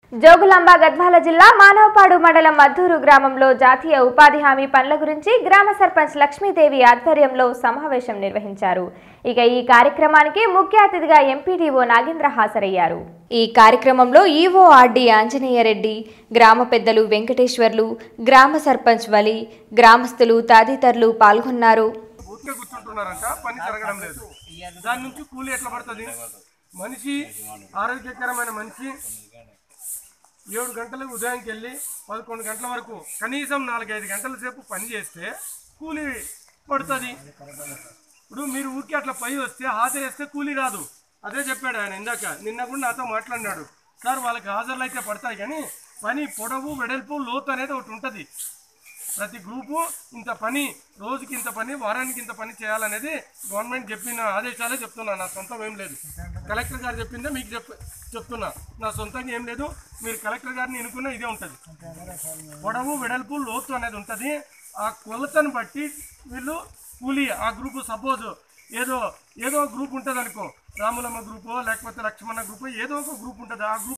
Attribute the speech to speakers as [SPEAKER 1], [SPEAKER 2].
[SPEAKER 1] జోగులాంబ గద్వాల జిల్లా మానవపాడు మండలం మద్దూరు గ్రామంలో జాతీయ ఉపాధి హామీ పనుల గురించి గ్రామ సర్పంచ్ లక్ష్మీదేవి ఆధ్వర్యంలో సమావేశం నిర్వహించారు ఇక ఈ కార్యక్రమానికి ముఖ్య అతిథిగా ఎంపీడీఓ నాగేంద్ర హాజరయ్యారు ఈ కార్యక్రమంలో ఈవో ఆర్డి ఆంజనేయరెడ్డి గ్రామ పెద్దలు వెంకటేశ్వర్లు గ్రామ సర్పంచ్ వలి గ్రామస్తులు తదితరులు పాల్గొన్నారు
[SPEAKER 2] ఊరికే కూర్చుంటున్నారంట పని జరగడం లేదు దాని నుంచి కూలి ఎట్లా పడుతుంది మనిషి ఆరోగ్యకరమైన మనిషి ఏడు గంటలకు ఉదయానికి వెళ్ళి పదకొండు గంటల వరకు కనీసం నాలుగైదు గంటల సేపు పని చేస్తే కూలి పడుతుంది ఇప్పుడు మీరు ఊరికి అట్లా పై వస్తే హాజరేస్తే కూలి రాదు అదే చెప్పాడు ఆయన ఇందాక నిన్న కూడా నాతో మాట్లాడినాడు సార్ వాళ్ళకి హాజరులు అయితే పడతాయి కానీ పని పొడవు వెడల్పు లోతు అనేది ఒకటి ఉంటుంది ప్రతి గ్రూపు ఇంత పని రోజుకి ఇంత పని వారానికి ఇంత పని చేయాలనేది గవర్నమెంట్ చెప్పిన ఆదేశాలే చెప్తున్నా నా సొంతం ఏం లేదు కలెక్టర్ గారు చెప్పిందే మీకు చెప్ చెప్తున్నా నా సొంతంగా ఏం లేదు మీరు కలెక్టర్ గారిని ఎన్నుకున్న ఇదే ఉంటుంది పొడవు వెడల్పు లోతు అనేది ఉంటుంది ఆ కొలతను బట్టి వీళ్ళు కూలి ఆ గ్రూపు సపోజ్ ఏదో ఏదో గ్రూప్ ఉంటుంది అనుకో రాములమ్మ గ్రూపో లేకపోతే లక్ష్మణ గ్రూపో ఏదో ఒక గ్రూప్ ఉంటుంది ఆ గ్రూప్